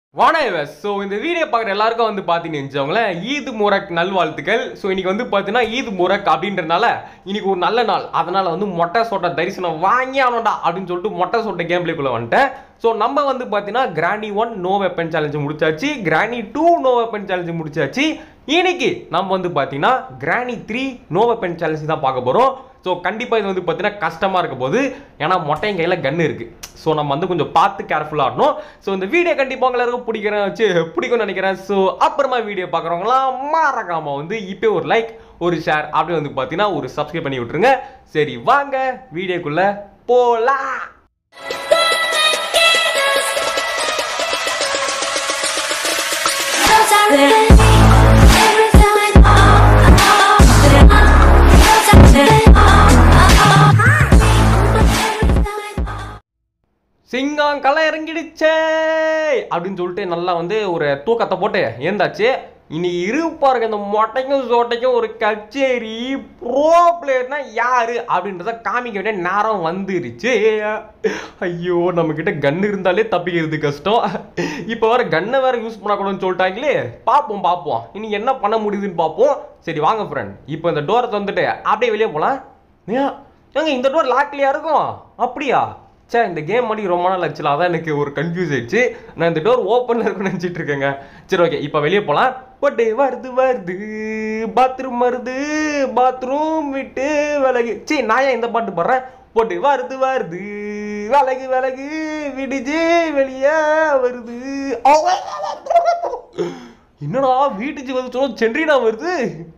வானவஸ் so இந்த video பார்க்குற எல்லாருக்கும் வந்து பார்த்தீங்கன்னு வச்சுக்கோங்களேன் ஈத் முரக் நல்வாழ்த்துக்கள் ஸோ இன்னைக்கு வந்து பார்த்தீங்கன்னா ஈத் முரக் அப்படின்றனால இன்னைக்கு ஒரு நல்ல நாள் அதனால வந்து மொட்டை சோட்டை தரிசனம் வாங்கி ஆனோடா அப்படின்னு சொல்லிட்டு மொட்டை சோட்டை கேம் பிளேக்குள்ள வந்துட்டேன் ஸோ நம்ம வந்து பார்த்தீங்கன்னா கிராணி ஒன் நோ வெப்பன் சேலஞ்சு முடிச்சாச்சு கிராணி டூ நோ வெப்பன் சேலஞ்சு முடிச்சாச்சு இன்னைக்கு நம்ம வந்து பார்த்தீங்கன்னா கிராணி த்ரீ நோ வெப்பன் சேலஞ்சு தான் பார்க்க போகிறோம் ஸோ கண்டிப்பாக இது வந்து பார்த்தீங்கன்னா கஷ்டமாக இருக்க போது ஏன்னா மொட்டையும் கையில் கன்று இருக்குது ஸோ நம்ம வந்து கொஞ்சம் பார்த்து கேர்ஃபுல்லாக ஆடணும் ஸோ இந்த வீடியோ கண்டிப்பாக எல்லாருக்கும் பிடிக்கிறேன் வச்சு பிடிக்கும்னு நினைக்கிறேன் ஸோ அப்புறமா வீடியோ பார்க்குறவங்களாம் மறக்காம வந்து இப்போ ஒரு லைக் ஒரு ஷேர் அப்படி வந்து பார்த்தீங்கன்னா ஒரு சப்ஸ்கிரைப் பண்ணி விட்டுருங்க சரி வாங்க வீடியோக்குள்ளே போலாம் சிங்கம் களை இறங்கிடுச்சே அப்படின்னு சொல்லிட்டு நல்லா வந்து ஒரு தூக்கத்தை போட்டு ஏந்தாச்சு இனி இரு பாருங்க இந்த மொட்டைக்கும் சோட்டைக்கும் ஒரு கச்சேரி ப்ரோ பிளேயர்னா யாரு அப்படின்றத காமிக்க வேண்டிய நேரம் வந்துருச்சு ஐயோ நம்ம கிட்ட கன் இருந்தாலே தப்பிக்கிறது கஷ்டம் இப்போ வேற கன்னை வேற யூஸ் பண்ணக்கூடாதுன்னு சொல்லிட்டாங்களே பார்ப்போம் பார்ப்போம் இனி என்ன பண்ண முடியுதுன்னு பார்ப்போம் சரி வாங்க ஃப்ரெண்ட் இப்போ இந்த டோரை தந்துட்டு அப்படியே வெளியே போகலாம் ஏன் ஏங்க இந்த டோர் லாக்லையா இருக்கும் அப்படியா சே இந்த கேம் பண்ணி ரொம்ப நாள் ஆச்சுல அதான் எனக்கு ஒரு கன்ஃபியூஸ் ஆயிடுச்சு நான் இந்த டோர் ஓப்பனில் இருக்குன்னு நினச்சிட்டு இருக்கேங்க சரி ஓகே இப்போ வெளியே போகலாம் பட்டு வருது வருது பாத்ரூம் வருது பாத்ரூம் விட்டு விலகு சீ நான் ஏன் இந்த பாட்டு பாடுறேன் போட்டு வருது வருது விலகு விலகு விடுச்சு வெளியே வருது என்னடா வீட்டுக்கு வந்து சொல்ல சென்ட்ரினா வருது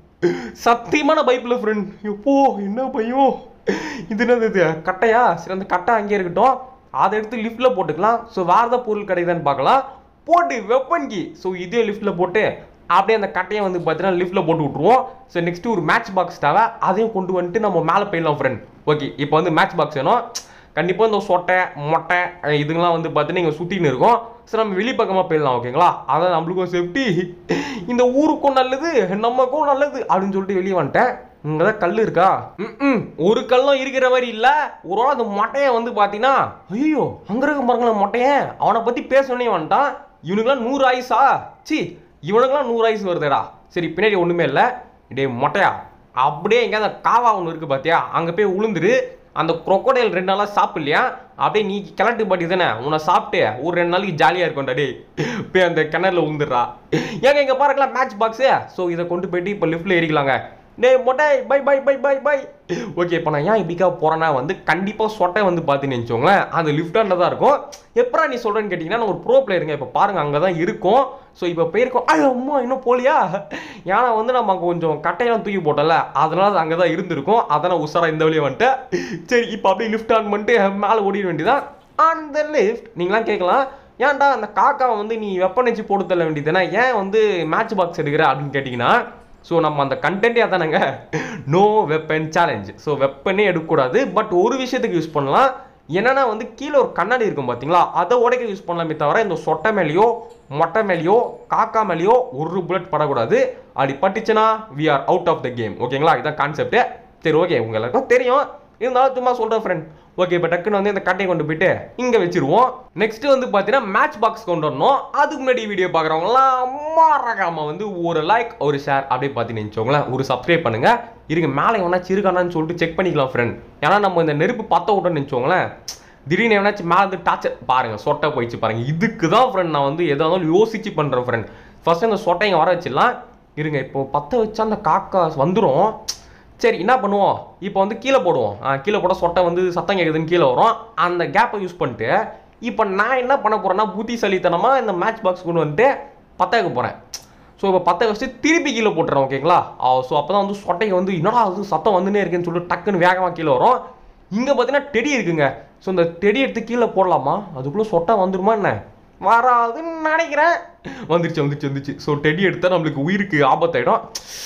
சத்தியமான பைப்பில் ஃப்ரெண்ட் எப்போ என்ன பையன் இது என்னது இது கட்டையா சரி அந்த கட்டை அங்கேயே இருக்கட்டும் அதை எடுத்து லிஃப்ட்டில் போட்டுக்கலாம் ஸோ வேறு ஏதாவது பொருள் கிடைக்குதான்னு பார்க்கலாம் போட்டு வெப்பன் கி ஸோ இதே லிஃப்ட்டில் போட்டு அப்படியே அந்த கட்டையை வந்து பார்த்தீங்கன்னா லிஃப்ட்டில் போட்டு விட்ருவோம் ஸோ நெக்ஸ்ட் ஒரு மேட்ச் பாக்ஸ் தேவை அதையும் கொண்டு வந்துட்டு நம்ம மேலே போயிடலாம் ஃப்ரெண்ட் ஓகே இப்போ வந்து மேட்ச் பாக்ஸ் வேணும் கண்டிப்பாக இந்த சொட்டை மொட்டை அஹ் இதுங்கெல்லாம் வந்து பார்த்தீங்கன்னா இங்கே சுற்றின்னு இருக்கும் ஸோ நம்ம வெளி பக்கமாக போயிடலாம் ஓகேங்களா அதான் நம்மளுக்கும் சேஃப்டி இந்த ஊருக்கும் நல்லது நமக்கும் நல்லது அப்படின்னு சொல்லிட்டு வெளியே வந்துட்டேன் இங்கே தான் கல் இருக்கா ம் ஒரு கல்லும் இருக்கிற மாதிரி இல்லை ஒரு வேளை அந்த மொட்டையை வந்து பார்த்தீங்கன்னா ஐயோ அங்கே இருக்க பாருங்களேன் மொட்டையன் அவனை பற்றி பேசணுன்னே வந்துட்டான் இவனுக்குலாம் நூறு ஆயுசா சி இவனுக்குலாம் நூறு ஆயுசு வருதுடா சரி பின்னாடி ஒன்றுமே இல்லை டேய் மொட்டையா அப்படியே எங்கேயாவது காவா ஒன்று இருக்குது பார்த்தியா அங்கே போய் உளுந்துரு அந்த crocodile ரெண்டு நாளாக சாப்பிடலையா அப்படியே நீ கிளட்டு பாட்டி தானே உன்னை சாப்பிட்டு ஒரு ரெண்டு நாளைக்கு ஜாலியாக இருக்கும்டா டேய் போய் அந்த கிணறுல உந்துடுறா ஏங்க இங்கே பாருங்களா மேட்ச் பாக்ஸு ஸோ இதை கொண்டு போயிட்டு இப்போ லிஃப்ட்டில் ஏறிக்கலாங்க டேய் மொட்டை bye bye bye bye bye okay இப்போ நான் ஏன் இப்படிக்கா போகிறேன்னா வந்து கண்டிப்பாக சொட்டை வந்து பார்த்துன்னு வச்சுக்கோங்களேன் அந்த லிஃப்டாண்டில் தான் இருக்கும் எப்படா நீ சொல்கிறேன்னு கேட்டிங்கன்னா நான் ஒரு ப்ரோ பிளேயருங்க இப்போ பாருங்கள் அங்கே தான் இருக்கும் ஸோ இப்போ போயிருக்கோம் ஐயோ அம்மா இன்னும் போலியா ஏன்னா வந்து நம்ம அங்கே கொஞ்சம் கட்டையெல்லாம் தூக்கி போட்டோம்ல அதனால அது அங்கே தான் இருந்திருக்கும் அதான் நான் உஷாரா இந்த வழியை வந்துட்டேன் சரி இப்போ அப்படியே லிஃப்ட் ஆன் பண்ணிட்டு மேலே ஓடிட வேண்டியதான் அந்த லிஃப்ட் நீங்களாம் கேட்கலாம் ஏன்டா அந்த காக்காவை வந்து நீ வெப்பன் வச்சு போட்டு தள்ள வேண்டியதுனா ஏன் வந்து மேட்ச் பாக்ஸ் எடுக்கிற அப்படின்னு கேட்டிங்கன்னா ஸோ நம்ம அந்த கண்டென்ட்டே அதானங்க நோ வெப்பன் சேலஞ்ச் ஸோ வெப்பனே எடுக்கக்கூடாது பட் ஒரு விஷயத்துக்கு யூஸ் பண்ணலாம் என்னன்னா வந்து கீழே ஒரு கண்ணாடி இருக்கும் பார்த்தீங்களா அதை உடைக்க யூஸ் பண்ணலாமே தவிர இந்த சொட்டை மேலேயோ மொட்டை மேலேயோ காக்கா மேலேயோ ஒரு புல்லட் படக்கூடாது அப்படி பட்டுச்சுன்னா we are out of the game ஓகேங்களா இதுதான் கான்செப்ட் சரி ஓகே உங்க எல்லாருக்கும் தெரியும் இருந்தாலும் சும்மா சொல்கிறேன் ஃப்ரெண்ட் ஓகே இப்போ டக்குன்னு வந்து இந்த கட்டையை கொண்டு போயிட்டு இங்கே வச்சிருவோம் நெக்ஸ்ட் வந்து பார்த்தீங்கன்னா மேட்ச் பாக்ஸ் கொண்டு வரணும் அதுக்கு முன்னாடி வீடியோ பார்க்குறவங்களாம் மறக்காம வந்து ஒரு லைக் ஒரு ஷேர் அப்படியே பார்த்தீங்கன்னு வச்சுக்கோங்களேன் ஒரு சப்ஸ்கிரைப் பண்ணுங்க இருங்க மேலே எவனா சிறுகானான்னு சொல்லிட்டு செக் பண்ணிக்கலாம் ஃப்ரெண்ட் ஏன்னா நம்ம இந்த நெருப்பு பற்ற விட்டோம்னு வச்சுக்கோங்களேன் திடீர்னு எவனாச்சும் மேலே வந்து டார்ச்சர் பாருங்க சொட்டை போயிடுச்சு பாருங்க இதுக்கு தான் ஃப்ரெண்ட் நான் வந்து எதாக இருந்தாலும் யோசிச்சு பண்ணுறேன் ஃப்ரெண்ட் ஃபர்ஸ்ட் அந்த சொட்டைங்க வர வச்சிடலாம் இருங்க இப்போ பற்ற வச்சா அந்த காக்கா வந்துடும் சரி என்ன பண்ணுவோம் இப்போ வந்து கீழே போடுவோம் ஆ, கீழே போட சொட்டை வந்து சத்தம் கேட்குதுன்னு கீழே வரும் அந்த கேப்பை யூஸ் பண்ணிட்டு இப்போ நான் என்ன பண்ண போகிறேன்னா புத்திசாலித்தனமாக இந்த மேட்ச் பாக்ஸ் கொண்டு வந்துட்டு பற்ற வைக்க போகிறேன் ஸோ இப்போ பற்ற வச்சுட்டு திருப்பி கீழே போட்டுறேன் ஓகேங்களா ஸோ அப்போ தான் வந்து சொட்டைக்கு வந்து என்னடா அது சத்தம் வந்துனே இருக்குன்னு சொல்லிட்டு டக்குன்னு வேகமாக கீழே வரும் இங்கே பார்த்தீங்கன்னா டெடி இருக்குங்க ஸோ இந்த டெடி எடுத்து கீழே போடலாமா அதுக்குள்ளே சொட்டை வந்துருமா என்ன வராதுன்னு நினைக்கிறேன் வந்துருச்சு வந்துருச்சு வந்துருச்சு ஸோ டெடி எடுத்தால் நம்மளுக்கு உயிருக்கு ஆபத்தாயிடும்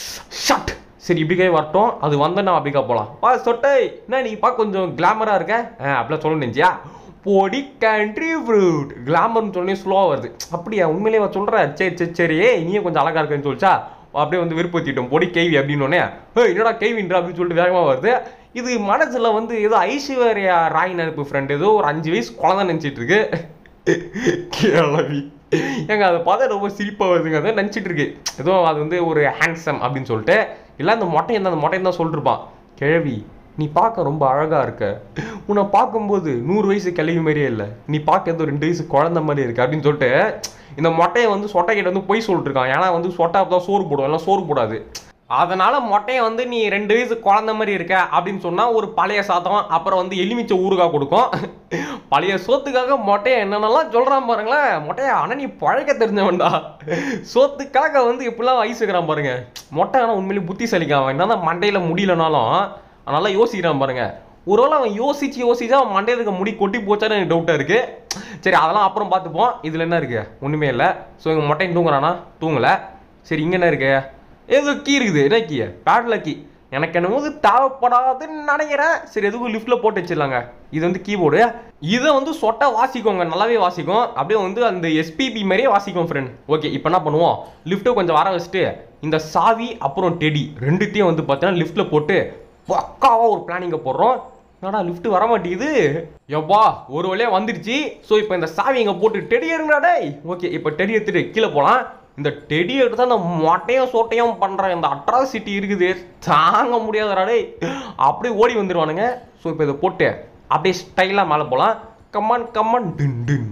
ஷட் சரி இப்படிக்கே வரட்டும் அது வந்தா நான் அப்படிக்கா போகலாம் பா சொட்டை என்ன நீ பார்க்க கொஞ்சம் கிளாமராக இருக்க ஆ அப்படிலாம் சொல்ல நினச்சியா பொடி கண்ட்ரி ஃப்ரூட் கிளாமர்னு சொன்னே ஸ்லோவாக வருது அப்படியா உண்மையிலேயே சொல்கிற சரி சரி சரி நீயும் கொஞ்சம் அழகாக இருக்குன்னு சொல்லிச்சா அப்படியே வந்து விருப்பத்திட்டோம் பொடி கேள்வி அப்படின்னு ஏய் என்னடா கேள்வின்றா அப்படின்னு சொல்லிட்டு வேகமாக வருது இது மனசுல வந்து ஏதோ ஐஸ்வர்யா ராய் நினைப்பு ஃப்ரெண்ட் ஏதோ ஒரு அஞ்சு வயசு குழந்தை நினைச்சிட்டு இருக்கு கிளவி ஏங்க அதை பார்த்தா ரொம்ப சிரிப்பாக வருதுங்க அதை நினச்சிட்டு இருக்கு ஏதோ அது வந்து ஒரு ஹேண்ட்ஸம் அப்படின்னு சொல்லிட்டு இல்லை அந்த மொட்டை அந்த மொட்டையன் தான் சொல்லிருப்பான் கிழவி நீ பார்க்க ரொம்ப அழகா இருக்க உன்னை பார்க்கும்போது நூறு வயசு கிளவி மாதிரியே இல்லை நீ பார்க்க ஏதோ ரெண்டு வயசு குழந்தை மாதிரி இருக்கு அப்படின்னு சொல்லிட்டு இந்த மொட்டையை வந்து சொட்டை கிட்ட வந்து பொய் சொல்லிட்டு இருக்கான் ஏன்னா வந்து சொட்டை தான் சோறு போடும் எல்லாம் சோறு போடாது அதனால மொட்டையை வந்து நீ ரெண்டு வயசு குழந்தை மாதிரி இருக்க அப்படின்னு சொன்னா ஒரு பழைய சாதம் அப்புறம் வந்து எலுமிச்ச ஊறுகாய் கொடுக்கும் பழைய சோத்துக்காக மொட்டையை என்னென்னலாம் சொல்றான் பாருங்களேன் மொட்டையா ஆனா நீ பழக்க தெரிஞ்சவன்டா சோத்துக்காக வந்து எப்படிலாம் வயசுக்கிறான் பாருங்க மொட்டை ஆனால் உண்மையிலேயே புத்திசாலிக்கான் அவன் என்னதான் மண்டையில முடியலனாலும் அதனால யோசிக்கிறான் பாருங்க ஒருவேளை அவன் யோசிச்சு யோசிச்சு அவன் மண்டையில இருக்க முடி கொட்டி போச்சான்னு எனக்கு டவுட்டாக இருக்கு சரி அதெல்லாம் அப்புறம் பார்த்துப்போம் இதில் என்ன இருக்கு ஒன்றுமே இல்லை ஸோ இவங்க மொட்டையும் தூங்குறானா தூங்கலை சரி இங்கே என்ன இருக்கு ஏதோ கீ இருக்குது என்ன கீ பேட்ல கீ எனக்கு என்னமோ இது தேவைப்படாதுன்னு நினைக்கிறேன் சரி எதுக்கும் லிஃப்ட்டில் போட்டு வச்சிடலாங்க இது வந்து கீபோர்டு இதை வந்து சொட்டை வாசிக்கோங்க நல்லாவே வாசிக்கும் அப்படியே வந்து அந்த எஸ்பிபி மாதிரியே வாசிக்கும் ஃப்ரெண்ட் ஓகே இப்போ என்ன பண்ணுவோம் லிஃப்ட்டை கொஞ்சம் வர வச்சுட்டு இந்த சாவி அப்புறம் டெடி ரெண்டுத்தையும் வந்து பார்த்தீங்கன்னா லிஃப்ட்டில் போட்டு பக்காவாக ஒரு பிளானிங்கை போடுறோம் என்னடா லிஃப்ட் வர மாட்டேங்குது எப்பா ஒரு வழியா வந்துருச்சு ஸோ இப்போ இந்த சாவி இங்கே போட்டு டெடி எடுங்கடா டேய் ஓகே இப்போ டெடி எடுத்துட்டு கீழே போகலாம் இந்த டெடி எடுத்து அந்த மொட்டையும் சோட்டையும் பண்ணுற இந்த அட்ராசிட்டி இருக்குது தாங்க முடியாதடா டேய் அப்படியே ஓடி வந்துடுவானுங்க ஸோ இப்போ இதை போட்டு அப்படியே ஸ்டைலாக மேலே போகலாம் கமான் கமான் டின் டின்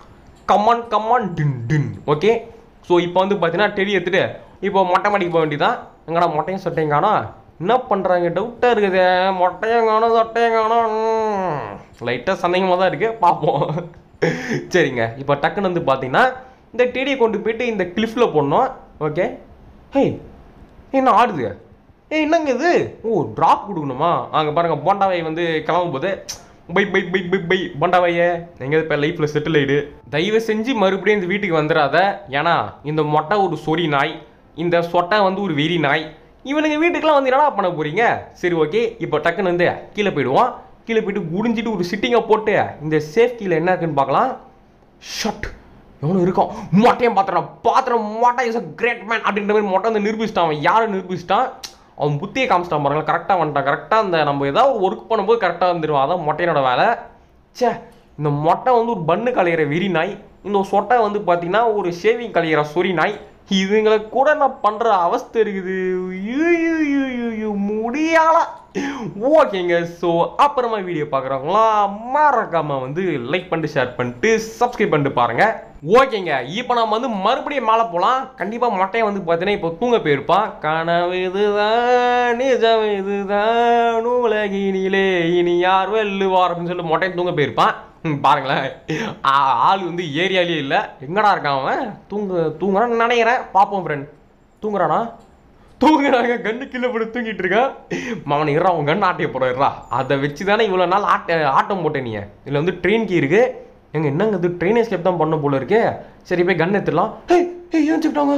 கமான் கமான் டின் டின் ஓகே ஸோ இப்போ வந்து பார்த்தீங்கன்னா டெடி எடுத்துட்டு இப்போ மொட்டை மாடிக்கு போக வேண்டியதான் எங்கடா மொட்டையும் சொட்டையும் காணோம் என்ன பண்ணுறாங்க டவுட்டாக இருக்குது மொட்டையும் காணும் சொட்டையும் காணும் லைட்டாக சந்தேகமாக தான் இருக்குது பார்ப்போம் சரிங்க இப்போ டக்குன்னு வந்து பார்த்தீங்கன்னா இந்த டெடியை கொண்டு போயிட்டு இந்த கிளிஃபில் போடணும் ஓகே ஹே என்ன ஆடுது ஏய் என்னங்க இது ஓ ட்ராப் கொடுக்கணுமா அங்கே பாருங்க போண்டாவை வந்து கிளம்பும் போது bye bye bye bye bye போண்டாவையே எங்கே இப்போ லைஃப்பில் செட்டில் ஆயிடு தயவு செஞ்சு மறுபடியும் இந்த வீட்டுக்கு வந்துடாத ஏன்னா இந்த மொட்டை ஒரு சொறி நாய் இந்த சொட்டை வந்து ஒரு வெறி நாய் இவனுங்க வீட்டுக்கெல்லாம் வந்து என்னடா பண்ண போறீங்க சரி ஓகே இப்போ டக்குன்னு வந்து கீழே போயிடுவோம் கீழே போயிட்டு குடிஞ்சிட்டு ஒரு சிட்டிங்கை போட்டு இந்த சேஃப் கீழே என்ன இருக்குன்னு பார்க்கலாம் ஷட் எவனும் இருக்கான் மொட்டையும் பாத்திரம் பாத்திரம் மொட்டை இஸ் அ கிரேட் மேன் அப்படின்ற மாதிரி மொட்டை வந்து நிரூபிச்சிட்டான் அவன் யாரை நிரூபிச்சிட்டான் அவன் புத்தியை காமிச்சிட்டான் பாருங்க கரெக்டாக வந்துட்டான் கரெக்டாக அந்த நம்ம ஏதாவது ஒரு ஒர்க் பண்ணும்போது கரெக்டாக வந்துடுவான் அதான் மொட்டையனோட வேலை ச்சே இந்த மொட்டை வந்து ஒரு பன்னு கலையிற வெறி நாய் இந்த சொட்டை வந்து பார்த்தீங்கன்னா ஒரு ஷேவிங் கலையிற சொறி நாய் இதுங்களை கூட நான் பண்ற அவஸ்தை இருக்குது ஐயோ, ஐயோ, ஐயோ, ஐயோ, முடியால ஓகேங்க ஸோ அப்புறமா வீடியோ பார்க்குறவங்களா மறக்காம வந்து லைக் பண்ணிட்டு ஷேர் பண்ணிட்டு சப்ஸ்கிரைப் பண்ணிட்டு பாருங்க ஓகேங்க இப்போ நம்ம வந்து மறுபடியும் மேலே போகலாம் கண்டிப்பாக மொட்டையை வந்து பார்த்தீங்கன்னா இப்போ தூங்க போயிருப்பான் கனவு இதுதான் நிஜம் இதுதான் உலகினிலே இனி யார் வெல்லுவார் அப்படின்னு சொல்லி மொட்டையை தூங்க போயிருப்பான் ம், பாருங்களேன் ஆ, ஆள் வந்து ஏரியாலே இல்லை எங்கடா இருக்கான் அவன் தூங்க தூங்குறான்னு நினைக்கிறேன் பார்ப்போம் ஃப்ரெண்ட் தூங்குறானா தூங்குறாங்க கண்ணு கீழே போட்டு தூங்கிட்டு இருக்கான் மவன் இறா அவன் கண்ணு ஆட்டைய போட இறா அதை வச்சு தானே இவ்வளோ நாள் ஆட்ட ஆட்டம் போட்டேன் நீ இதில் வந்து ட்ரெயின் கீ இருக்கு எங்க என்னங்க இது ட்ரெயின் எஸ்கேப் தான் பண்ண போல இருக்கே சரி போய் கன் எடுத்துடலாம் ஹே ஹே ஏஞ்சுக்கிட்டாங்க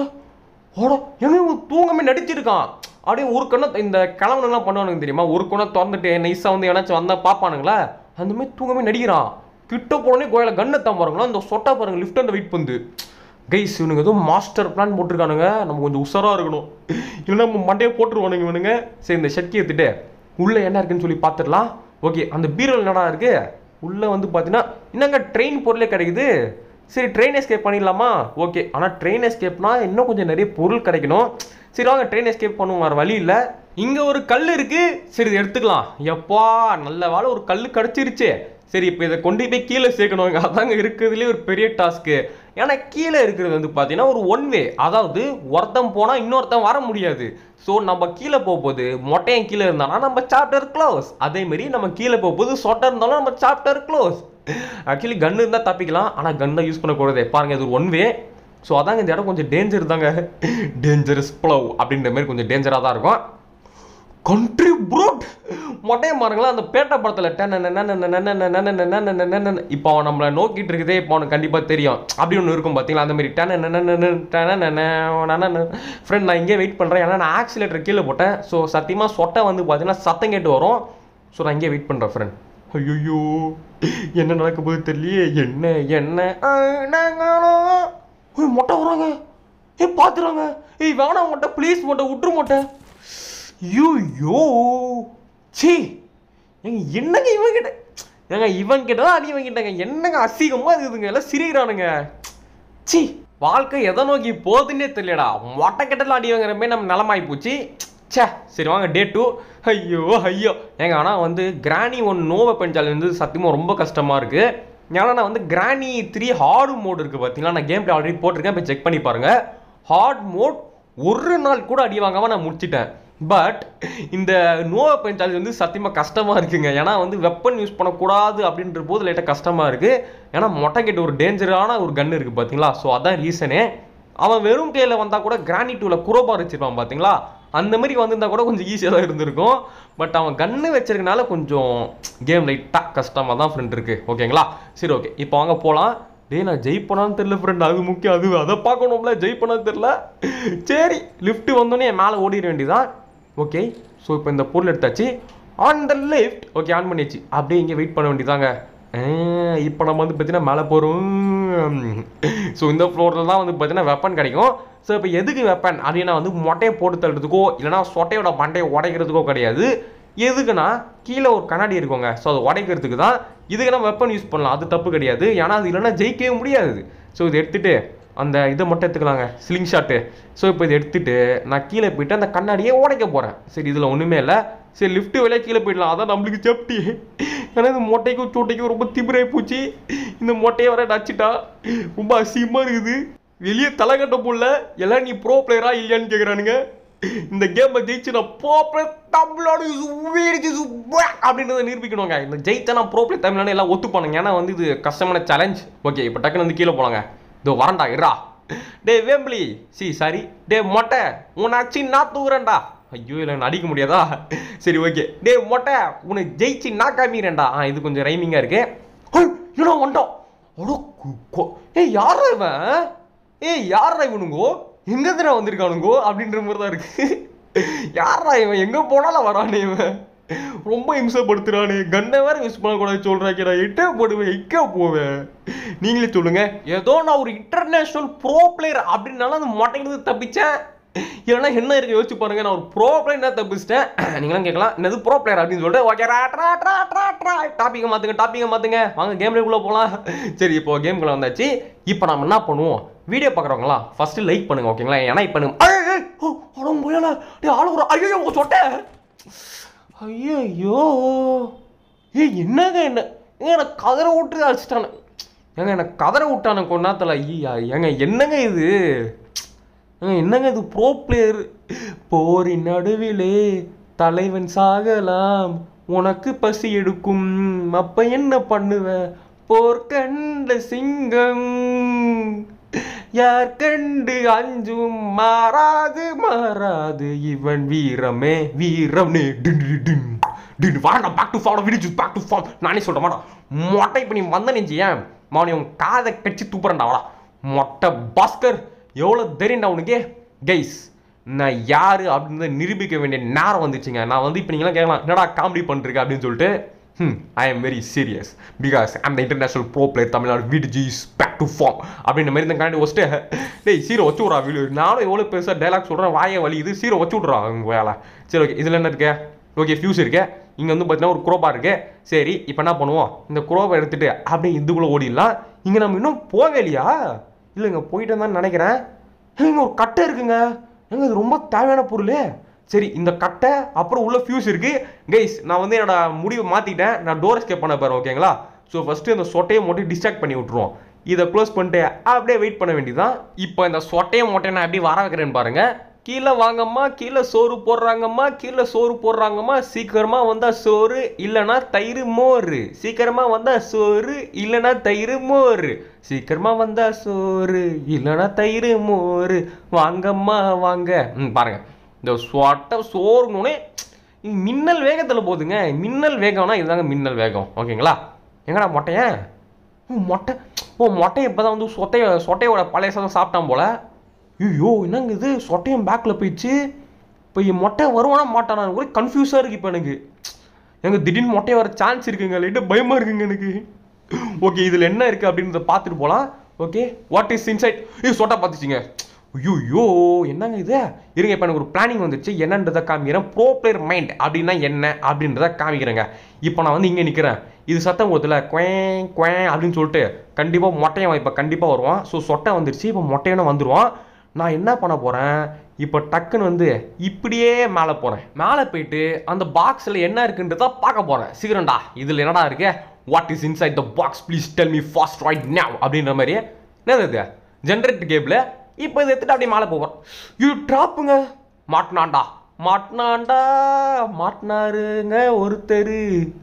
ஓட எங்க இவன் தூங்கமே நடிச்சிருக்கான் அப்படியே ஒரு கண்ணை இந்த கிளம்பணுலாம் பண்ணுவானுங்க தெரியுமா ஒரு கண்ணை திறந்துட்டு நைஸாக வந்து ஏன்னாச்சும் வந்தால் பார்ப்பானுங்களா அந்த மாதிரி தூங்கமே நடிக்கிறான் கிட்ட போனே கோயில கண்ணை தான் பாருங்களா இந்த சொட்டா பாருங்க லிஃப்ட் அந்த வெயிட் பண்ணுது கைஸ் இவனுங்க ஏதோ மாஸ்டர் பிளான் போட்டிருக்கானுங்க நம்ம கொஞ்சம் உஷாராக இருக்கணும் இல்லைன்னா நம்ம மண்டையை போட்டுருவானுங்க இவனுங்க சரி இந்த ஷட்கி எடுத்துட்டு உள்ளே என்ன இருக்குன்னு சொல்லி பார்த்துடலாம் ஓகே அந்த பீரோல் என்னடா இருக்கு உள்ளே வந்து பார்த்தீங்கன்னா என்னங்க ட்ரெயின் பொருளே கிடைக்குது சரி ட்ரெயின் எஸ்கேப் பண்ணிடலாமா ஓகே ஆனால் ட்ரெயின் எஸ்கேப்னா இன்னும் கொஞ்சம் நிறைய பொருள் கிடைக்கணும் சரி வாங்க ட்ரெயின் எஸ்கேப் பண்ணுவோம் வேறு வழி இல்லை இங்கே ஒரு கல் இருக்கு சரி இதை எடுத்துக்கலாம் எப்பா நல்ல வேலை ஒரு கல் கிடச்சிருச்சு சரி இப்போ இதை கொண்டு போய் கீழே சேர்க்கணும் அதாங்க இருக்கிறதுலே ஒரு பெரிய டாஸ்க்கு ஏன்னா கீழே இருக்கிறது வந்து பார்த்தீங்கன்னா ஒரு ஒன் வே அதாவது ஒருத்தன் போனால் இன்னொருத்தன் வர முடியாது ஸோ நம்ம கீழே போகும்போது மொட்டையன் கீழே இருந்தானா நம்ம சாப்டர் க்ளோஸ் அதே மாதிரி நம்ம கீழே போகும்போது சொட்டை இருந்தாலும் நம்ம சாப்டர் க்ளோஸ் ஆக்சுவலி கன் இருந்தால் தப்பிக்கலாம் ஆனால் கன் தான் யூஸ் பண்ணக்கூடாது பாருங்க இது ஒரு ஒன் வே ஸோ அதாங்க இந்த இடம் கொஞ்சம் டேஞ்சர் தாங்க டேஞ்சரஸ் ப்ளவ் அப்படின்ற மாதிரி கொஞ்சம் டேஞ்சராக தான் இருக்கும் கண்ட்ரி ப்ரோட் மொட்டையை பாருங்களேன் அந்த பேட்டை படத்தில் இப்போ அவன் நம்மளை நோக்கிட்டு இருக்குதே இப்போ அவனுக்கு கண்டிப்பாக தெரியும் அப்படி ஒன்று இருக்கும் பார்த்தீங்களா அந்த மாதிரி ஃப்ரெண்ட் நான் இங்கே வெயிட் பண்ணுறேன் ஏன்னா நான் ஆக்சிலேட்டர் கீழே போட்டேன் ஸோ சத்தியமாக சொட்டை வந்து பார்த்தீங்கன்னா சத்தம் கேட்டு வரும் ஸோ நான் இங்கே வெயிட் பண்ணுறேன் ஃப்ரெண்ட் ஐயோ என்ன நடக்க போகுது தெரியலையே என்ன என்ன ஏய், மொட்டை வராங்க ஏய் பார்த்துறாங்க ஏய் வேணாம் மொட்டை ப்ளீஸ் மொட்டை விட்டுரு மொட்டை ஐயோ சீ ஏங்க என்னங்க இவன் கிட்ட ஏங்க இவன் கிட்ட தான் அடி வாங்கிட்டாங்க என்னங்க அசிங்கமா இருக்குதுங்க எல்லாம் சிரிக்கிறானுங்க சி வாழ்க்கை எதை நோக்கி போகுதுன்னே தெரியலடா மொட்டை கெட்டலாம் அடி வாங்குற மாதிரி நம்ம நிலமாயி போச்சு ச்சே சரி வாங்க டே டூ ஐயோ ஐயோ ஏங்க ஆனால் வந்து கிராணி ஒன் நோவை பெஞ்சால் வந்து சத்தியமாக ரொம்ப கஷ்டமாக இருக்குது ஏன்னா நான் வந்து கிராணி த்ரீ ஹார்டு மோட் இருக்குது பார்த்தீங்களா நான் கேம் ஆல்ரெடி போட்டிருக்கேன் போய் செக் பண்ணி பாருங்கள் ஹார்ட் மோட் ஒரு நாள் கூட அடி வாங்காமல் நான் முடிச்சிட்டேன் பட் இந்த நோ வெப்பன் சேலஞ்ச் வந்து சத்தியமாக கஷ்டமாக இருக்குங்க ஏன்னா வந்து வெப்பன் யூஸ் பண்ணக்கூடாது அப்படின்ற போது லைட்டாக கஷ்டமாக இருக்குது ஏன்னா மொட்டைக்கிட்ட ஒரு டேஞ்சரான ஒரு கன் இருக்குது பார்த்தீங்களா ஸோ அதான் ரீசனே அவன் வெறும் கையில் வந்தால் கூட கிரானி டூவில் குரோபார் வச்சிருப்பான் பார்த்தீங்களா அந்த மாதிரி வந்திருந்தா கூட கொஞ்சம் ஈஸியாக தான் இருந்திருக்கும் பட் அவன் கன்று வச்சிருக்கனால கொஞ்சம் கேம் லைட்டாக கஷ்டமாக தான் ஃப்ரெண்ட் இருக்குது ஓகேங்களா சரி ஓகே இப்போ வாங்க போகலாம் டேய் நான் ஜெயிப்பனான்னு தெரியல ஃப்ரெண்ட் அது முக்கியம் அது அதை பார்க்கணும்ல ஜெயிப்பனான்னு தெரில சரி லிஃப்ட் வந்தோடனே என் மேலே ஓடிட வேண்டியதான் ஓகே ஸோ இப்போ இந்த பொருள் எடுத்தாச்சு on the lift okay on பண்ணியாச்சு அப்படியே இங்கே வெயிட் பண்ண வேண்டியதாங்க இப்போ நம்ம வந்து பார்த்தீங்கன்னா மேலே போகிறோம் ஸோ இந்த ஃப்ளோரில் தான் வந்து பார்த்தீங்கன்னா வெப்பன் கிடைக்கும் ஸோ இப்போ எதுக்கு வெப்பன் அப்படின்னா வந்து மொட்டையை போட்டு தள்ளுறதுக்கோ இல்லைனா சொட்டையோட மண்டையை உடைக்கிறதுக்கோ கிடையாது எதுக்குன்னா கீழே ஒரு கண்ணாடி இருக்குங்க ஸோ அதை உடைக்கிறதுக்கு தான் இதுக்கு நம்ம வெப்பன் யூஸ் பண்ணலாம் அது தப்பு கிடையாது ஏன்னா அது இல்லைன்னா ஜெயிக்கவே முடியாது ஸோ இதை எடுத்துட்டு அந்த இதை மட்டும் எடுத்துக்கலாங்க ஸ்லிங் ஷாட்டு ஸோ இப்போ இதை எடுத்துட்டு நான் கீழே போயிட்டு அந்த கண்ணாடியே உடைக்க போகிறேன் சரி இதில் ஒன்றுமே இல்லை சரி லிஃப்ட் வழியா கீழே போயிடலாம் அதான் நம்மளுக்கு சேஃப்டி ஏன்னா இந்த மொட்டைக்கும் சோட்டைக்கும் ரொம்ப திமிராய் போச்சு இந்த மொட்டையை வர நச்சுட்டா ரொம்ப அசிங்கமாக இருக்குது வெளியே தலை கட்ட போடல எல்லாம் நீ ப்ரோ பிளேயரா இல்லையான்னு கேட்குறானுங்க இந்த கேமை ஜெயிச்சு நான் ப்ரோ பிளேயர் தமிழ்நாடு அப்படின்றத நிரூபிக்கணுங்க இந்த ஜெயிச்சா நான் ப்ரோ பிளேயர் தமிழ்நாடு எல்லாம் ஒத்துப்பானுங்க ஏன்னா வந்து இது கஷ்டமான சேலஞ்ச் ஓகே இப்போ டக்குன்னு வந்து கீழே போலாங்க இதோ வரண்டா இருடா டே வேம்பிளி சி சாரி டே மொட்டை உன்னை அச்சு நான் தூக்குறேன்டா ஐயோ இல்லை நான் அடிக்க முடியாதா சரி ஓகே டே மொட்டை உன்னை ஜெயிச்சு நான் காமிக்கிறேன்டா ஆ இது கொஞ்சம் ரைமிங்காக இருக்கு ஏன்னா வந்துட்டோம் அடோ கு- கொ- ஏய் யாரா இவன் ஏய் யாரா இவனுங்கோ எங்க தினம் வந்திருக்கானுங்கோ அப்படின்ற மாதிரி தான் இருக்கு யாரா இவன் எங்க போனாலும் வரானே இவன் ரொம்ப இம்சப்படுத்துறானே கண்ணை வேற யூஸ் பண்ணக்கூடாது சொல்றாங்க நான் எட்ட போடுவேன் எங்க போவேன் நீங்களே சொல்லுங்க ஏதோ நான் ஒரு இன்டர்நேஷனல் ப்ரோ பிளேயர் அப்படின்னாலும் அந்த மொட்டைங்கிறது தப்பிச்சேன் இல்லைன்னா என்ன இருக்கு யோசிச்சு பாருங்க நான் ஒரு ப்ரோ பிளேயர் தப்பிச்சிட்டேன் நீங்களும் கேட்கலாம் என்னது ப்ரோ பிளேயர் அப்படின்னு சொல்லிட்டு ஓகே டாப்பிக்கை மாத்துங்க டாப்பிக்கை மாத்துங்க வாங்க கேம்லேக்குள்ளே போகலாம் சரி இப்போ கேம்குள்ளே வந்தாச்சு இப்போ நம்ம என்ன பண்ணுவோம் வீடியோ பார்க்குறவங்களா ஃபர்ஸ்ட் லைக் பண்ணுங்க ஓகேங்களா ஏன்னா இப்போ நம்ம ஆளுங்க ஐயோ சொட்டேன் ஐயோ ஏய் என்னங்க என்ன ஏங்க எனக்கு கதற விட்டு அடிச்சிட்டானு ஏங்க எனக்கு கதற விட்டானு கொண்டாத்தல ஐயா ஏங்க என்னங்க இது ஏங்க என்னங்க இது ப்ரோ பிளேயர் போரின் நடுவிலே தலைவன் சாகலாம் உனக்கு பசி எடுக்கும் அப்ப என்ன பண்ணுவ போர்க்கண்ட சிங்கம் யார் கண்டு அஞ்சும் மாறாது மாறாது இவன் வீரமே வீரம் டின் டின் டின் வாடா பேக் டு ஃபார்ம் விடிச்சு பேக் டு ஃபார்ம் நானே சொல்றேன் வாடா மொட்டை இப்ப நீ வந்த நெஞ்சு ஏன் மாவனி உன் காதை கடிச்சு தூப்புறேன்டா வாடா மொட்டை பாஸ்கர் எவ்வளோ தெரியும்டா உனக்கு கைஸ் நான் யாரு அப்படின்னு நிரூபிக்க வேண்டிய நேரம் வந்துச்சுங்க நான் வந்து இப்போ நீங்களாம் கேட்கலாம் என்னடா காமெடி பண்ணிருக்க அப்படின்னு சொல்லிட்டு hmm I am very serious because I'm the international pro player Tamil Nadu வீடு ஜீஸ் பேக் டு ஃபார்ம் அப்படின்ற மாதிரி இந்த காண்டி வச்சுட்டு டேய் சீரோ வச்சு விட்றா வீடு நானும் எவ்வளோ பெருசாக டைலாக் சொல்கிறேன் வாயை வலி இது சீரோ வச்சு விட்றா உங்க வேலை சரி ஓகே இதில் என்ன இருக்கு ஓகே ஃபியூஸ் இருக்கு இங்கே வந்து பார்த்தீங்கன்னா ஒரு குரோபா இருக்கு சரி இப்போ என்ன பண்ணுவோம் இந்த குரோபா எடுத்துட்டு அப்படியே இதுக்குள்ளே ஓடிடலாம் இங்கே நம்ம இன்னும் போவே இல்லையா இல்லைங்க போயிட்டு தான் நினைக்கிறேன் இங்கே ஒரு கட்டை இருக்குங்க ஏங்க இது ரொம்ப தேவையான பொருள் சரி இந்த கட்டை அப்புறம் உள்ள ஃபியூஸ் இருக்கு கைஸ் நான் வந்து என்னோட முடிவை மாற்றிட்டேன் நான் டோர் எஸ்கேப் பண்ண போகிறேன் ஓகேங்களா ஸோ ஃபஸ்ட்டு இந்த சொட்டையை மட்டும் டிஸ்ட்ராக்ட் பண்ணி விட்ருவோம் இதை க்ளோஸ் பண்ணிட்டு அப்படியே வெயிட் பண்ண வேண்டியதுதான் இப்போ இந்த சொட்டையை மட்டும் நான் எப்படி வர வைக்கிறேன்னு பாருங்க கீழே வாங்கம்மா கீழே சோறு போடுறாங்கம்மா கீழே சோறு போடுறாங்கம்மா சீக்கிரமா வந்தா சோறு இல்லைன்னா தயிர் மோர் சீக்கிரமா வந்தா சோறு இல்லைன்னா தயிர் மோர் சீக்கிரமா வந்தா சோறு இல்லைன்னா தயிர் மோர் வாங்கம்மா வாங்க ம் பாருங்க இந்த சொட்டை சோறுனே மின்னல் வேகத்தில் போகுதுங்க மின்னல் வேகம்னா இதுதாங்க மின்னல் வேகம் ஓகேங்களா எங்கடா மொட்டையன் ஓ மொட்டை ஓ மொட்டை இப்போ தான் வந்து சொட்டைய சொட்டையோட பழைய சாதம் சாப்பிட்டான் போல ஐயோ என்னங்க இது சொட்டையும் பேக்கில் போயிடுச்சு இப்போ என் மொட்டை வருவானா மாட்டானா ஒரே கன்ஃபியூஸாக இருக்குது இப்போ எனக்கு எங்க திடீர்னு மொட்டை வர சான்ஸ் இருக்குங்க லைட்டாக பயமாக இருக்குங்க எனக்கு ஓகே இதில் என்ன இருக்குது அப்படின்றத பார்த்துட்டு போகலாம் ஓகே வாட் இஸ் இன்சைட் ஏய் சொட்டா பார்த்துச்சிங்க ஐயோ என்னங்க இது இருங்க இப்போ எனக்கு ஒரு பிளானிங் வந்துச்சு என்னன்றதை காமிக்கிறேன் ப்ரோ பிளேயர் மைண்ட் அப்படின்னா என்ன அப்படின்றத காமிக்கிறேங்க இப்போ நான் வந்து இங்கே நிற்கிறேன் இது சத்தம் கொடுத்துல குவேன் குவேன் அப்படின்னு சொல்லிட்டு கண்டிப்பாக மொட்டையன் இப்போ கண்டிப்பாக வருவான் ஸோ சொட்டை வந்துருச்சு இப்போ மொட்டையனும் வந்துடுவான் நான் என்ன பண்ண போகிறேன் இப்போ டக்குன்னு வந்து இப்படியே மேலே போகிறேன் மேலே போயிட்டு அந்த பாக்ஸில் என்ன இருக்குன்றத பார்க்க போகிறேன் சீக்கிரம்டா இதில் என்னடா இருக்கு what is inside the box please tell me fast right now அப்படின்ற மாதிரி என்னது இது ஜென்ரேட் கேபிள் இப்போ இதை எடுத்துட்டு அப்படியே மேலே போகிறோம் யூ ட்ராப்புங்க மாட்டினாண்டா மாட்டினாண்டா மாட்டினாருங்க ஒருத்தர்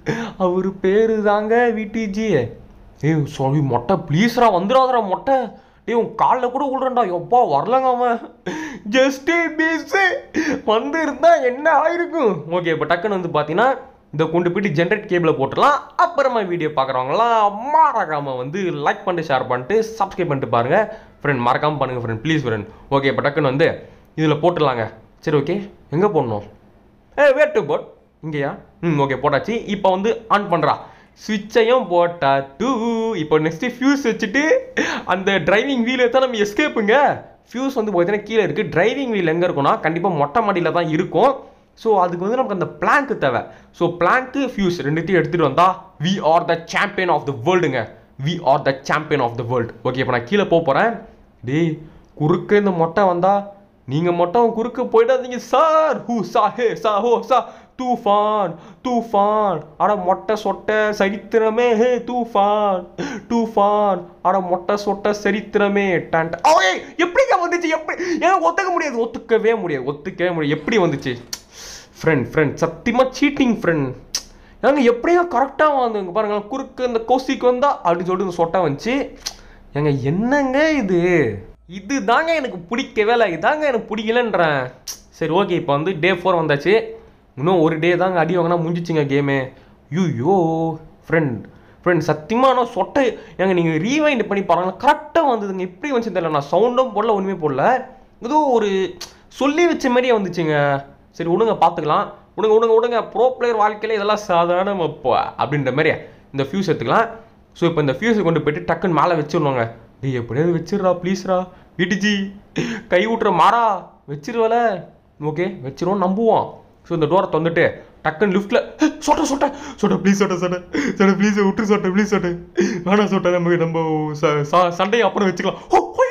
அவர் பேரு தாங்க விடிஜி ஏய் சாரி மொட்டை ப்ளீஸ்ரா வந்துடாதடா மொட்டை டேய் உன் காலில் கூட விடுறேன்டா எப்பா வரலங்க அவன் ஜஸ்ட் மிஸ் வந்து இருந்தா என்ன ஆயிருக்கும் ஓகே இப்போ டக்குன்னு வந்து பார்த்தீங்கன்னா இதை கொண்டு போயிட்டு ஜென்ரேட் கேபிளை போட்டுடலாம் அப்புறமா வீடியோ பார்க்குறவங்களாம் மறக்காம வந்து லைக் பண்ணிட்டு ஷேர் பண்ணிட்டு சப்ஸ்கிரைப் பண்ணிட்டு பாருங்க ஃப்ரெண்ட் மறக்காம பண்ணுங்க ஃப்ரெண்ட் ப்ளீஸ் ஃப்ரெண்ட் ஓகே இப்போ டக்குன்னு வந்து இதில் போட்டுடலாங்க சரி ஓகே எங்கே போடணும் ஏ வேட் டு போட் இங்கேயா ம் ஓகே போட்டாச்சு இப்போ வந்து ஆன் பண்ணுறா சுவிட்சையும் போட்டா டூ இப்போ நெக்ஸ்ட்டு ஃபியூஸ் வச்சுட்டு அந்த டிரைவிங் வீல் தான் நம்ம எஸ்கேப்புங்க ஃபியூஸ் வந்து பார்த்தீங்கன்னா கீழே இருக்குது டிரைவிங் வீல் எங்கே இருக்கும்னா கண்டிப்பாக மொட்டை மாடியில் தான் இருக்கும் ஸோ அதுக்கு வந்து நமக்கு அந்த பிளாங்க் தேவை ஸோ பிளாங்க்கு ஃபியூஸ் ரெண்டுத்தையும் எடுத்துகிட்டு வந்தா we are the champion of the வேர்ல்டுங்க we are the champion of the world okay இப்போ நான் கீழே போக போகிறேன் டேய் குறுக்க இந்த மொட்டை வந்தா நீங்க மட்டும் குறுக்க போயிடாதீங்க சார் ஹூ சா ஹே சா ஹோ சா தூஃபான் தூஃபான் அட மொட்டை சொட்டை சரித்திரமே ஹே தூஃபான் தூஃபான் அட மொட்டை சொட்டை சரித்திரமே டான் ஓய் எப்படிங்க வந்துச்சு எப்படி ஏன் ஒத்துக்க முடியாது ஒத்துக்கவே முடியாது ஒத்துக்கவே முடியாது எப்படி வந்துச்சு ஃப்ரெண்ட் ஃப்ரெண்ட் சத்தியமா சீட்டிங் ஃப்ரெண்ட் ஏங்க எப்படியோ கரெக்டாக வந்துங்க பாருங்க குறுக்கு இந்த கோசிக்கு வந்தா அப்படின்னு சொல்லிட்டு இந்த சொட்டை வந்துச்சு ஏங்க என்னங்க இது இது தாங்க எனக்கு பிடிக்கவே இல்லை இதாங்க எனக்கு பிடிக்கலன்றேன் சரி ஓகே இப்போ வந்து டே ஃபோர் வந்தாச்சு இன்னும் ஒரு டே தாங்க அடி வாங்கினா முடிஞ்சிச்சுங்க கேமு ஐயோ ஃப்ரெண்ட் ஃப்ரெண்ட் சத்தியமாக நான் சொட்டை ஏங்க நீங்கள் ரீவைண்ட் பண்ணி பாருங்களேன் கரெக்டாக வந்ததுங்க எப்படி வந்துச்சு தெரியல நான் சவுண்டும் போடல ஒன்றுமே போடல ஏதோ ஒரு சொல்லி வச்ச மாதிரியே வந்துச்சுங்க சரி விடுங்க பார்த்துக்கலாம் விடுங்க விடுங்க விடுங்க ப்ரோ பிளேயர் வாழ்க்கையில் இதெல்லாம் சாதாரண இப்போ அப்படின்ற மாதிரி இந்த ஃபியூஸ் எடுத்துக்கலாம் ஸோ இப்போ இந்த ஃபியூஸை கொண்டு போயிட்டு டக்குன்னு மேலே வச்சிடணுங்க டேய் எப்படியாவது வச்சிடுறா ப்ளீஸ்ரா வீட்டுச்சி கை விட்டுற மாறா வச்சிருவல ஓகே வச்சிருவோம் நம்புவோம் ஸோ இந்த டோரை திறந்துட்டு டக்குன்னு லிஃப்ட்டில் சொட்ட சொட்ட சொட்ட ப்ளீஸ் சொட்ட சொட்ட சொட்ட ப்ளீஸ் விட்டுரு சொட்ட ப்ளீஸ் சொட்ட வேணாம் சொட்ட நம்ம நம்ம ச- ச- சண்டையை அப்புறம் வச்சுக்கலாம்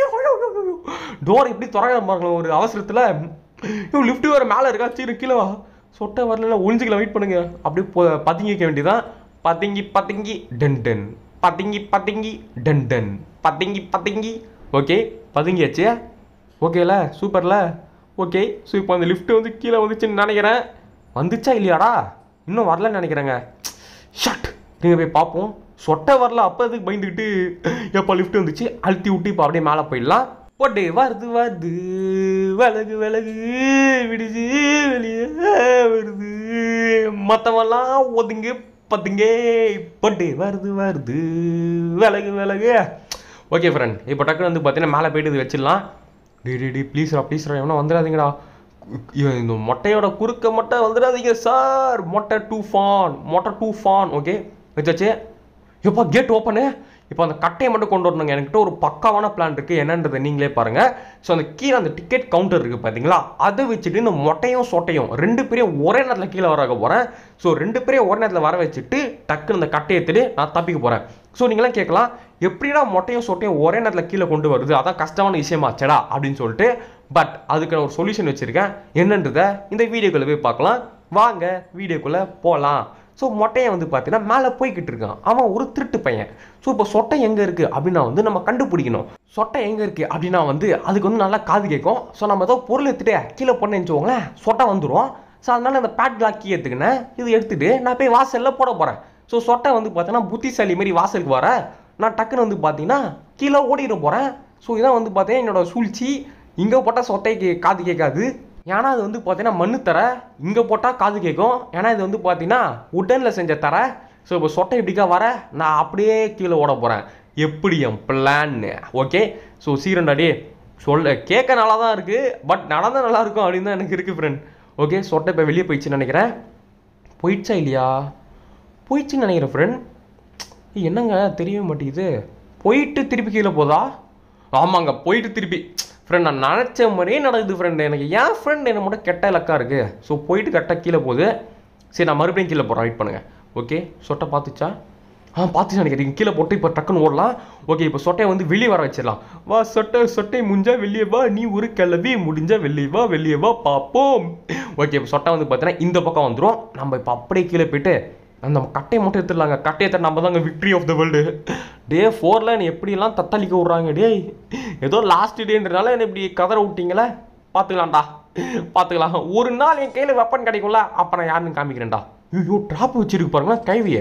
டோர் எப்படி திறக்க பாருங்களேன் ஒரு அவசரத்தில் இவன் லிஃப்ட் வேறு மேலே இருக்கா சரி கீழே வா சொட்ட வரல ஒளிஞ்சிக்கலாம் வெயிட் பண்ணுங்க அப்படியே போ பதுங்கிக்க வேண்டியதான் பதுங்கி பதுங்கி டன் டன் பதுங்கி பதுங்கி டன் டன் பதுங்கி பதுங்கி ஓகே பதுங்கியாச்சு ஓகேல சூப்பர்ல ஓகே ஸோ இப்போ அந்த லிஃப்ட் வந்து கீழே வந்துச்சுன்னு நினைக்கிறேன் வந்துச்சா இல்லையாடா இன்னும் வரலன்னு நினைக்கிறேங்க ஷட் நீங்கள் போய் பார்ப்போம் சொட்டை வரல அப்போ அதுக்கு பயந்துக்கிட்டு எப்போ லிஃப்ட் வந்துச்சு அழுத்தி விட்டு இப்போ அப்படியே மேலே போயிடலாம் போட்டு வருது வருது விலகு விலகு விடுச்சு வெளியே வருது மற்றவெல்லாம் ஒதுங்க பத்துங்க போட்டு வருது வருது விலகு விலகு ஓகே ஃப்ரெண்ட் இப்போ டக்குன்னு வந்து பார்த்தீங்கன்னா மேலே போயிட்டு இது வச்சிடலாம் டி டி டி ப்ளீஸ்ரா ப்ளீஸ்ரா எவனா வந்துடாதீங்கடா இவன் இந்த மொட்டையோட குறுக்க மொட்டை வந்துடாதீங்க சார் மொட்டை டூ ஃபான் மொட்டை டூ ஃபான் ஓகே வச்சாச்சு எப்பா கேட் ஓப்பனு இப்போ அந்த கட்டையை மட்டும் கொண்டு வரணுங்க என்கிட்ட ஒரு பக்காவான பிளான் இருக்குது என்னன்றதை நீங்களே பாருங்கள் ஸோ அந்த கீழே அந்த டிக்கெட் கவுண்டர் இருக்குது பார்த்தீங்களா அதை வச்சுட்டு இந்த மொட்டையும் சொட்டையும் ரெண்டு பேரையும் ஒரே நேரத்தில் கீழே வர போகிறேன் ஸோ ரெண்டு பேரையும் ஒரே நேரத்தில் வர வச்சுட்டு டக்குன்னு அந்த கட்டையை எடுத்துட்டு நான் தப்பிக்க போகிறேன் ஸோ நீங்களாம் கேட்கலாம் எப்படிடா மொட்டையும் சொட்டையும் ஒரே நேரத்தில் கீழே கொண்டு வருது அதான் கஷ்டமான விஷயமாச்சடா அப்படின்னு சொல்லிட்டு பட் அதுக்கு நான் ஒரு சொல்யூஷன் வச்சுருக்கேன் என்னன்றதை இந்த வீடியோக்குள்ளே போய் பார்க்கலாம் வாங்க வீடியோக்குள்ளே போகலாம் ஸோ மொட்டையை வந்து பார்த்தீங்கன்னா மேலே போய்கிட்டு இருக்கான் அவன் ஒரு திருட்டு பையன் ஸோ இப்போ சொட்டை எங்கே இருக்குது அப்படின்னா வந்து நம்ம கண்டுபிடிக்கணும் சொட்டை எங்கே இருக்குது அப்படின்னா வந்து அதுக்கு வந்து நல்லா காது கேட்கும் ஸோ நம்ம ஏதோ பொருள் எடுத்துட்டு கீழே பண்ணேன்னு வச்சுக்கோங்களேன் சொட்டை வந்துடும் ஸோ அதனால அந்த பேட் லாக் கீ எடுத்துக்கினேன் இது எடுத்துட்டு நான் போய் வாசலில் போட போகிறேன் ஸோ சொட்டை வந்து பார்த்தீங்கன்னா புத்திசாலி மாரி வாசலுக்கு வர நான் டக்குன்னு வந்து பார்த்தீங்கன்னா கீழே ஓடிட போகிறேன் ஸோ இதான் வந்து பார்த்தீங்கன்னா என்னோட சூழ்ச்சி இங்கே போட்டால் சொட்டைக்கு காது கேட்காது ஏன்னா அது வந்து பார்த்தீங்கன்னா மண்ணு தர இங்கே போட்டால் காது கேட்கும் ஏன்னா இது வந்து பார்த்தீங்கன்னா உடனில் செஞ்ச தர ஸோ இப்போ சொட்டை எப்படிக்கா வர நான் அப்படியே கீழே ஓட போகிறேன் எப்படி என் பிளான்னு ஓகே ஸோ சீரண்டாடி சொல்ல கேட்க நல்லா தான் இருக்குது பட் நடந்தால் நல்லா இருக்கும் அப்படின்னு தான் எனக்கு இருக்குது ஃப்ரெண்ட் ஓகே சொட்டை இப்போ வெளியே போயிடுச்சுன்னு நினைக்கிறேன் போயிடுச்சா இல்லையா போயிடுச்சுன்னு நினைக்கிறேன் ஃப்ரெண்ட் என்னங்க தெரியவே மாட்டேங்குது போயிட்டு திருப்பி கீழே போதா ஆமாங்க போயிட்டு திருப்பி ஃப்ரெண்ட் நான் நினச்ச மாதிரியே நடக்குது ஃப்ரெண்ட் எனக்கு ஏன் ஃப்ரெண்ட் என்ன மட்டும் கெட்ட இலக்கா இருக்கு ஸோ போயிட்டு கரெக்டாக கீழே போகுது சரி நான் மறுபடியும் கீழே போகிறேன் வெயிட் பண்ணுங்க ஓகே சொட்டை பார்த்துச்சா ஆ பார்த்துச்சு நினைக்கிறீங்க கீழே போட்டு இப்போ டக்குன்னு ஓடலாம் ஓகே இப்போ சொட்டையை வந்து வெளியே வர வச்சிடலாம் வா சொட்டை சொட்டை முடிஞ்சா வெளியே வா நீ ஒரு கிளவி முடிஞ்சா வெளியே வா வெளியே வா பார்ப்போம் ஓகே இப்போ சொட்டை வந்து பார்த்தீங்கன்னா இந்த பக்கம் வந்துடும் நம்ம இப்போ அப்படியே கீழே போயிட்டு அந்த கட்டையை மட்டும் எடுத்துடலாங்க கட்டையை எடுத்து நம்ம தாங்க விக்ட்ரி ஆஃப் த வேர்ல்டு டே ஃபோரில் என்னை எப்படியெல்லாம் தத்தளிக்க விட்றாங்க டேய் ஏதோ லாஸ்ட் டேன்றனால என்னை இப்படி கதற விட்டீங்களே பார்த்துக்கலாம்டா பார்த்துக்கலாம் ஒரு நாள் என் கையில் வெப்பன் கிடைக்கும்ல அப்போ நான் யாருன்னு காமிக்கிறேன்டா ஐயோ ட்ராப் வச்சிருக்கு பாருங்களா கைவியை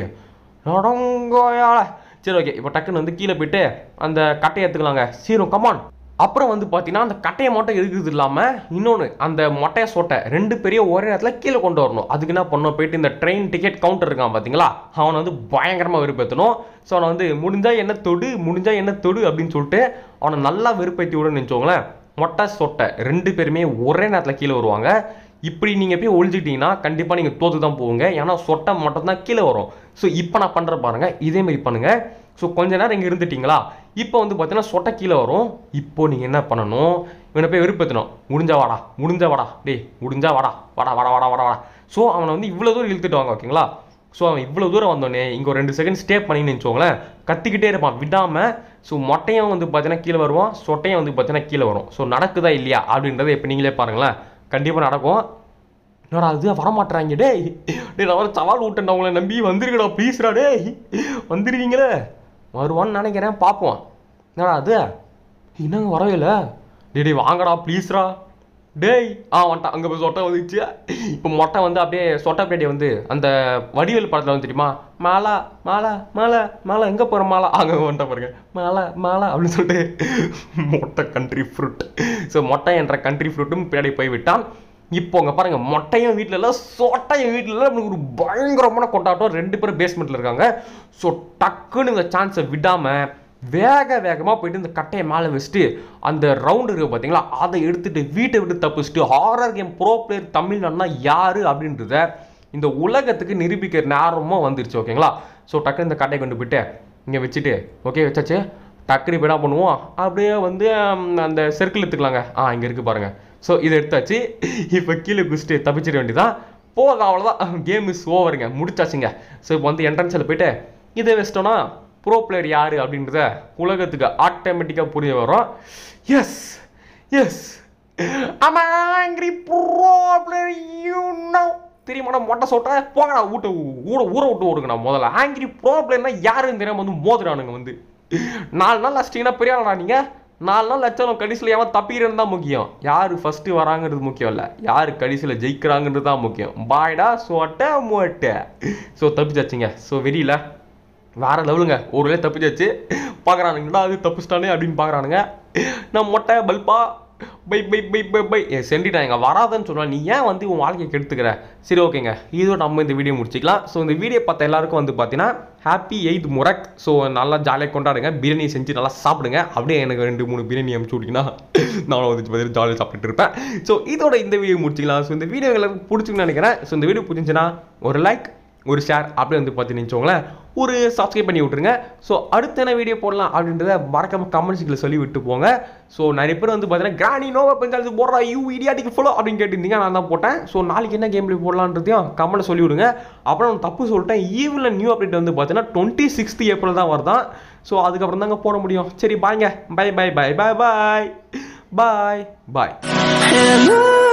நடங்கோயால சரி ஓகே இப்போ டக்குன்னு வந்து கீழே போயிட்டு அந்த கட்டையை எடுத்துக்கலாங்க சீரும் கமான் அப்புறம் வந்து பார்த்தீங்கன்னா அந்த கட்டையை மட்டும் எடுக்கிறது இல்லாமல் இன்னொன்று அந்த மொட்டையை சொட்டை ரெண்டு பெரிய ஒரே நேரத்தில் கீழே கொண்டு வரணும் அதுக்கு என்ன பண்ணணும் போயிட்டு இந்த ட்ரெயின் டிக்கெட் கவுண்டர் இருக்கான் பார்த்தீங்களா அவனை வந்து பயங்கரமாக வெறுப்பேற்றணும் ஸோ அவனை வந்து முடிஞ்சா என்ன தொடு முடிஞ்சா என்ன தொடு அப்படின்னு சொல்லிட்டு அவனை நல்லா வெறுப்பேற்றி விடுன்னு நினச்சோங்களேன் மொட்டை சொட்டை ரெண்டு பேருமே ஒரே நேரத்தில் கீழே வருவாங்க இப்படி நீங்கள் போய் ஒழிஞ்சிட்டிங்கன்னா கண்டிப்பாக நீங்கள் தோத்து தான் போவீங்க ஏன்னா சொட்டை மட்டும் தான் கீழே வரும் ஸோ இப்போ நான் பண்ணுற பாருங்க இதே மாதிரி பண்ணுங்க ஸோ கொஞ்ச நேரம் இங்கே இருந்துட்டீங்களா இப்போ வந்து பார்த்தீங்கன்னா சொட்டை கீழே வரும் இப்போ நீங்கள் என்ன பண்ணணும் இவனை போய் வெறுப்பேற்றணும் முடிஞ்சா வாடா முடிஞ்சா வாடா டேய் முடிஞ்சா வாடா வாடா வாடா வாடா வாடா வாடா ஸோ அவனை வந்து இவ்வளோ தூரம் இழுத்துட்டு வாங்க ஓகேங்களா ஸோ அவன் இவ்வளோ தூரம் வந்தோடனே இங்கே ஒரு ரெண்டு செகண்ட் ஸ்டே பண்ணின்னு வச்சுக்கோங்களேன் கத்திக்கிட்டே இருப்பான் விடாமல் ஸோ மொட்டையும் வந்து பார்த்தீங்கன்னா கீழே வருவான் சொட்டையும் வந்து பார்த்தீங்கன்னா கீழே வரும் ஸோ நடக்குதா இல்லையா அப்படின்றத இப்போ நீங்களே பாருங்களேன் கண்டிப்பாக நடக்கும் என்னடா அது வரமாட்டுறாங்க டேய் டேய் நான் வர சவால் விட்டேன்டா உங்களை நம்பி வந்துருக்கடா ப்ளீஸ்டா டேய் வந்துருவீங்களே வருவான்னு நினைக்கிறேன் பார்ப்போம் என்னடா அது என்னங்க வரவே இல்லை டேய் டேய் வாங்கடா ப்ளீஸ்ரா டேய் ஆ வந்துட்டான் அங்கே போய் சொட்டை வந்துச்சு இப்போ மொட்டை வந்து அப்படியே சொட்டை பேட்டியை வந்து அந்த வடிவேல் படத்தில் வந்து தெரியுமா மாலா மாலா மாலா மாலா எங்கே போகிற மாலா அங்கே வந்துட்ட பாருங்க மாலா மாலா அப்படின்னு சொல்லிட்டு மொட்டை கண்ட்ரி ஃப்ரூட் ஸோ மொட்டை என்ற கண்ட்ரி ஃப்ரூட்டும் பின்னாடி போய் விட்டான் இப்போ அங்கே பாருங்க மொட்டையும் வீட்டில் இல்லை சொட்டையும் வீட்டில் இல்லை நம்மளுக்கு ஒரு பயங்கரமான கொண்டாட்டம் ரெண்டு பேரும் பேஸ்மெண்ட்டில் இருக்காங்க ஸோ டக்குன்னு இந்த சான்ஸை விடாமல் வேக வேகமாக போயிட்டு இந்த கட்டையை மேலே வச்சுட்டு அந்த ரவுண்டு இருக்கு பார்த்தீங்களா அதை எடுத்துட்டு வீட்டை விட்டு தப்பிச்சுட்டு ஹாரர் கேம் ப்ரோ பிளேயர் தமிழ்நாடுனா யாரு அப்படின்றத இந்த உலகத்துக்கு நிரூபிக்கிற நேரமும் வந்துருச்சு ஓகேங்களா ஸோ டக்குன்னு இந்த கட்டையை கொண்டு போயிட்டு இங்கே வச்சுட்டு ஓகே வச்சாச்சு டக்குனு இப்போ என்ன பண்ணுவோம் அப்படியே வந்து ம், அந்த சர்க்கிள் எடுத்துக்கலாங்க ஆ இங்கே இருக்கு பாருங்க ஸோ இதை எடுத்தாச்சு இப்போ கீழே குடிச்சிட்டு தப்பிச்சிட வேண்டியதான் போதும் அவ்வளோதான் கேம் இஸ் ஓவருங்க முடிச்சாச்சுங்க ஸோ இப்போ வந்து என்ட்ரன்ஸில் போயிட்டு இதை வச்சிட்டோன்னா ப்ரோ பிளேயர் யார் அப்படின்றத உலகத்துக்கு ஆட்டோமேட்டிக்காக புரிய வரும் எஸ் எஸ் ஆமா angry pro player you know தெரியுமாடா மொட்டை சொல்கிறேன் போங்கடா ஊட்ட ஊட ஊற விட்டு ஓடுங்கண்ணா முதல்ல ஆங்கிரி ப்ரோ பிளேயர்னா யாருன்னு தெரியாம வந்து மோதுறானுங்க வந்து நாலு நாள் அடிச்சிட்டிங்கன்னா பெரிய ஆளடா நீங்கள் நாலு நாள் லட்சம் கடைசியில் எவன் தப்பிக்கிறன்னு தான் முக்கியம் யார் ஃபஸ்ட்டு வராங்கிறது முக்கியம் இல்லை யார் கடைசியில் ஜெயிக்கிறாங்கிறது தான் முக்கியம் பாய்டா சோட்டை மோட்டை ஸோ தப்பிச்சாச்சுங்க ஸோ வெறியில வேற லெவலுங்க ஒரு வேளை தப்பிச்சாச்சு பார்க்குறானுங்கடா அது தப்பிச்சிட்டானே அப்படின்னு பார்க்குறானுங்க நான் மொட்டை பல்பா bye bye bye bye bye ஏ சென்றிட்டாங்க வராதுன்னு சொன்னா நீ ஏன் வந்து உன் வாழ்க்கையை கெடுத்துக்கிற சரி ஓகேங்க இதோட நம்ம இந்த வீடியோ முடிச்சிக்கலாம் ஸோ இந்த வீடியோ பார்த்த எல்லாருக்கும் வந்து பார்த்தீங்கன்னா ஹாப்பி எய்த் முரக் ஸோ நல்லா ஜாலியாக கொண்டாடுங்க பிரியாணி செஞ்சு நல்லா சாப்பிடுங்க அப்படியே எனக்கு ரெண்டு மூணு பிரியாணி அமுச்சு விட்டிங்கன்னா நானும் வந்து பார்த்தீங்கன்னா ஜாலியாக சாப்பிட்டுட்டு இருப்பேன் ஸோ இதோட இந்த வீடியோ முடிச்சிக்கலாம் ஸோ இந்த வீடியோ எல்லாருக்கும் பிடிச்சிருக்குன்னு நினைக்கிறேன் ஸோ இந்த வீடியோ பிடிச்சிருந்துச்சுன்னா ஒரு லைக் ஒரு ஷேர் அப்படியே வந்து பார்த்து நினச்சோங்களேன் ஒரு சப்ஸ்கிரைப் பண்ணி விட்ருங்க ஸோ அடுத்த என்ன வீடியோ போடலாம் அப்படின்றத மறக்காம கமெண்ட்ஸுக்குள்ள சொல்லி விட்டு போங்க ஸோ நிறைய பேர் வந்து பார்த்தீங்கன்னா கிராணி நோவா பெஞ்சாலும் போடுறா யூ இடியாட்டிக்கு ஃபுல்லோ அப்படின்னு கேட்டிருந்தீங்க நான் தான் போட்டேன் ஸோ நாளைக்கு என்ன கேம் பிளே போடலான்றதையும் கமெண்ட் சொல்லி விடுங்க அப்புறம் நான் தப்பு சொல்லிட்டேன் ஈவில் நியூ அப்டேட் வந்து பார்த்தீங்கன்னா டுவெண்ட்டி சிக்ஸ்த் ஏப்ரல் தான் வருதான் ஸோ அதுக்கப்புறம் தாங்க போட முடியும் சரி பாய்ங்க bye bye bye bye bye bye bye Hello.